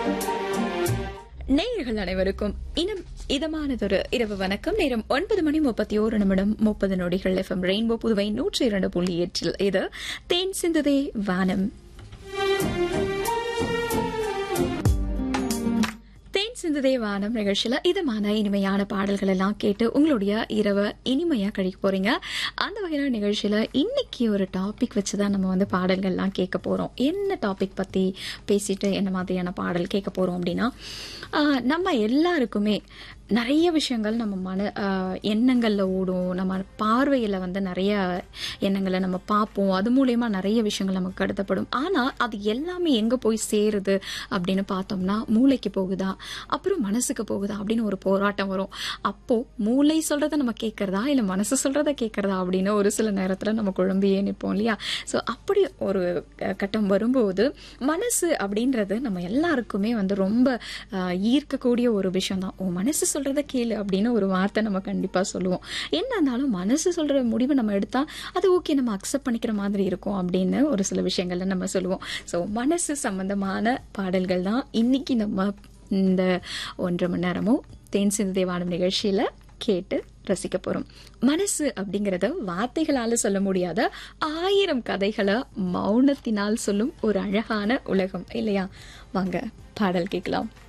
நேயர்கள் அனைவருக்கும் இனம் இதமானதொரு இரவு வணக்கம் நேரம் ஒன்பது மணி முப்பத்தி ஓரு நிமிடம் முப்பது நொடிகள் எஃப்எம் ரெயின்போ புதுவை நூற்றி இரண்டு புள்ளி எட்டில் இது தேன் சிந்ததே வானம் தேன் சிந்ததே வானம் நிகழ்ச்சியில இதமான இனிமையான பாடல்கள் எல்லாம் கேட்டு உங்களுடைய இரவை இனிமையா கழிக்க போறீங்க அந்த வகையான நிகழ்ச்சியில இன்னைக்கு ஒரு டாபிக் வச்சுதான் நம்ம வந்து பாடல்கள்லாம் கேட்க போறோம் என்ன டாபிக் பத்தி பேசிட்டு என்ன மாதிரியான பாடல் கேட்க போறோம் அப்படின்னா ஆஹ், நம்ம எல்லாருக்குமே நிறைய விஷயங்கள் நம்ம மன ஆஹ், எண்ணங்கள்ல ஓடும் நம்ம பார்வையில வந்து நிறைய எண்ணங்களை நம்ம பார்ப்போம் அது மூலயமா நிறைய விஷயங்கள் நமக்கு கடத்தப்படும் ஆனா அது எல்லாமே எங்க போய் சேருது அப்படின்னு பார்த்தோம்னா மூளைக்கு போகுதா அப்புறம் மனசுக்கு போகுதா அப்படின்னு ஒரு போராட்டம் வரும் அப்போ மூளை சொல்றத நம்ம கேட்கறதா இல்ல மனசு சொல்றத கேட்கறதா அப்படின்னு ஒரு சில நேரத்துல நம்ம குழம்பியே நிற்போம் இல்லையா ஸோ அப்படி ஒரு அஹ், கட்டம் வரும்போது மனசு அப்படின்றது நம்ம எல்லாருக்குமே வந்து ரொம்ப அஹ், ஈர்க்கக்கூடிய ஒரு விஷயம் தான் உன் மனசு சொல்றத கேளு அப்படின்னு ஒரு வார்த்தை நம்ம கண்டிப்பா சொல்லுவோம் என்ன இருந்தாலும் மனசு சொல்ற முடிவு நம்ம எடுத்தா அது ஓகே நம்ம அக்செப்ட் பண்ணிக்கிற மாதிரி இருக்கும் அப்படின்னு ஒரு சில விஷயங்கள்ல நம்ம சொல்லுவோம் ஸோ மனசு சம்பந்தமான பாடல்கள் தான் இன்னைக்கு நம்ம இந்த ஒன்றரை மணி நேரமும் தேன் சிந்து தேவானம் நிகழ்ச்சியில கேட்டு ரசிக்க போறோம் மனசு அப்படிங்கறத வார்த்தைகளால சொல்ல முடியாத ஆயிரம் கதைகளை மௌனத்தினால் சொல்லும் ஒரு அழகான உலகம் இல்லையா வாங்க பாடல் கேட்கலாம்